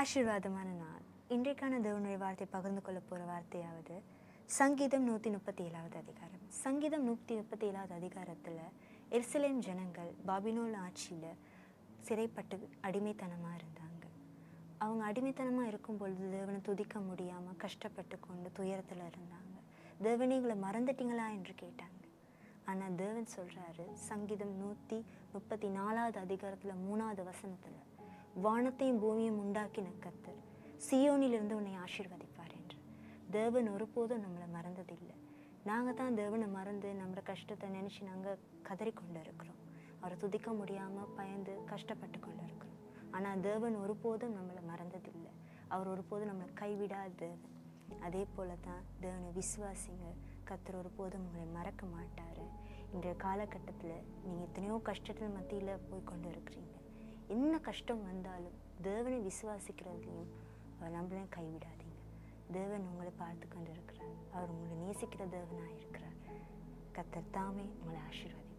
ஆசீர்வாதமான நாள் இன்றைக்கான தேவனுடைய வார்த்தை பகிர்ந்து கொள்ள போகிற வார்த்தையாவது சங்கீதம் நூற்றி முப்பத்தி ஏழாவது அதிகாரம் சங்கீதம் நூற்றி முப்பத்தி ஏழாவது அதிகாரத்தில் எருசலேம் ஜனங்கள் பாபிலோன் ஆட்சியில் சிறைப்பட்டு அடிமைத்தனமாக இருந்தாங்க அவங்க அடிமைத்தனமாக இருக்கும் பொழுது தேவனை துதிக்க முடியாமல் கஷ்டப்பட்டு கொண்டு துயரத்தில் இருந்தாங்க தேவனை எங்களை மறந்துட்டீங்களா என்று கேட்டாங்க ஆனால் தேவன் சொல்கிறாரு சங்கீதம் நூற்றி முப்பத்தி நாலாவது அதிகாரத்தில் மூணாவது வசனத்தில் வானத்தையும் பூமியும் உண்டாக்கின கத்தர் சியோனிலிருந்து உன்னை ஆசீர்வதிப்பார் என்று தேவன் ஒருபோதும் நம்மளை மறந்ததில்லை நாங்கள் தான் தேவனை மறந்து நம்மளோட கஷ்டத்தை நினச்சி நாங்கள் கதறி கொண்டு இருக்கிறோம் அவரை துதிக்க முடியாமல் பயந்து கஷ்டப்பட்டு கொண்டு இருக்கிறோம் ஆனால் தேவன் ஒருபோதும் நம்மளை மறந்ததில்லை அவர் ஒருபோதும் நம்மளை கைவிடாத தேவன் அதே போல தான் தேவனை விசுவாசிங்க கத்தர் ஒருபோதும் உங்களை மறக்க மாட்டார் இன்றைய காலகட்டத்தில் நீங்கள் எத்தனையோ கஷ்டத்தின் மத்தியில் போய் கொண்டு இருக்கிறீங்க என்ன கஷ்டம் வந்தாலும் தேவனை விசுவாசிக்கிறதுலையும் அவர் நம்மளையும் கைவிடாதீங்க தேவன் உங்களை பார்த்து கொண்டு இருக்கிறார் அவர் உங்களை நேசிக்கிற தேவனாக இருக்கிறார் கத்தர் தாமே உங்களை ஆசீர்வதி